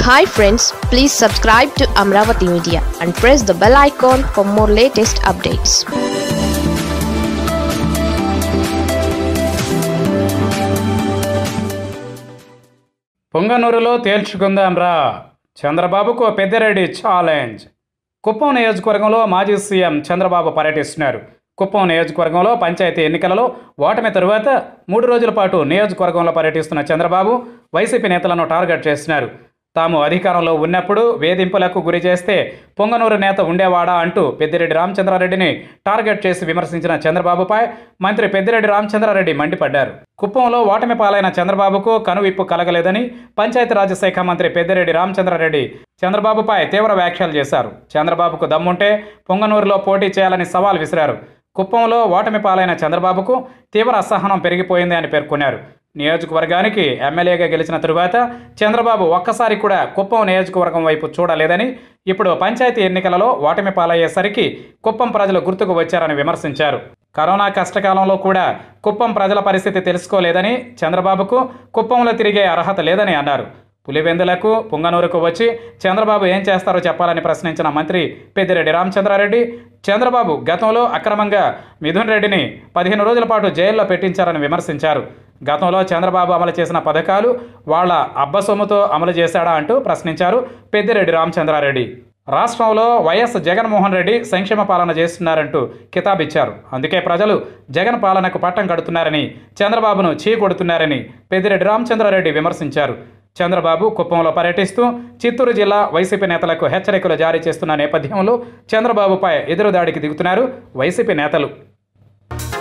hi friends please subscribe to Amaravati media and press the bell icon for more latest updates పొంగనూరులో తేల్చుకుందాం రా చంద్రబాబుకు Peddireddy challenge Kuppam నియోజకవర్గంలో మాజీ సీఎం చంద్రబాబు పర్యటిస్తున్నారు కుప్పం నియోజకవర్గంలో పంచాయతీ ఎన్నికలలో ఓటమి తరువాత మూడు రోజుల పాటు నియోజకవర్గంలో పర్యటిస్తున్న చంద్రబాబు వైసీపీ నేతలను టార్గెట్ చేస్తున్నారు తాము అధికారంలో ఉన్నప్పుడు వేధింపులకు గురి చేస్తే పొంగనూరు నేత ఉండేవాడా అంటూ పెద్దిరెడ్డి రామచంద్రారెడ్డిని టార్గెట్ చేసి విమర్శించిన చంద్రబాబుపై మంత్రి పెద్దిరెడ్డి రామచంద్రారెడ్డి మండిపడ్డారు కుప్పంలో ఓటమి పాలైన చంద్రబాబుకు కనువిప్పు కలగలేదని పంచాయతీరాజ్ శాఖ మంత్రి పెద్దిరెడ్డి రామచంద్రారెడ్డి చంద్రబాబుపై తీవ్ర వ్యాఖ్యలు చేశారు చంద్రబాబుకు దమ్ముంటే పొంగనూరులో పోటీ చేయాలని సవాల్ విసిరారు కుప్పంలో ఓటమి పాలైన చంద్రబాబుకు తీవ్ర అసహనం పెరిగిపోయింది అని పేర్కొన్నారు నియోజకవర్గానికి ఎమ్మెల్యేగా గెలిచిన తరువాత చంద్రబాబు ఒక్కసారి కూడా కుప్పం నియోజకవర్గం వైపు చూడలేదని ఇప్పుడు పంచాయతీ ఎన్నికలలో ఓటమి పాలయ్యేసరికి కుప్పం ప్రజలు గుర్తుకు వచ్చారని విమర్శించారు కరోనా కష్టకాలంలో కూడా కుప్పం ప్రజల పరిస్థితి తెలుసుకోలేదని చంద్రబాబుకు కుప్పంలో తిరిగే అర్హత లేదని అన్నారు పులివెందులకు పుంగనూరుకు వచ్చి చంద్రబాబు ఏం చేస్తారో చెప్పాలని ప్రశ్నించిన మంత్రి పెద్దిరెడ్డి రామచంద్రారెడ్డి చంద్రబాబు గతంలో అక్రమంగా మిథున్ రెడ్డిని పదిహేను రోజుల పాటు జైల్లో పెట్టించారని విమర్శించారు గతంలో చంద్రబాబు అమలు చేసిన పథకాలు వాళ్ళ అబ్బసొమ్ముతో అమలు చేశాడా అంటూ ప్రశ్నించారు పెద్దిరెడ్డి రామచంద్రారెడ్డి రాష్ట్రంలో వైఎస్ జగన్మోహన్ రెడ్డి సంక్షేమ పాలన చేస్తున్నారంటూ కితాబిచ్చారు అందుకే ప్రజలు జగన్ పాలనకు పట్టం కడుతున్నారని చంద్రబాబును చీకొడుతున్నారని పెద్దిరెడ్డి రామచంద్రారెడ్డి విమర్శించారు చంద్రబాబు కుప్పంలో పర్యటిస్తూ చిత్తూరు జిల్లా వైసీపీ నేతలకు హెచ్చరికలు జారీ చేస్తున్న నేపథ్యంలో చంద్రబాబుపై ఎదురుదాడికి దిగుతున్నారు వైసీపీ నేతలు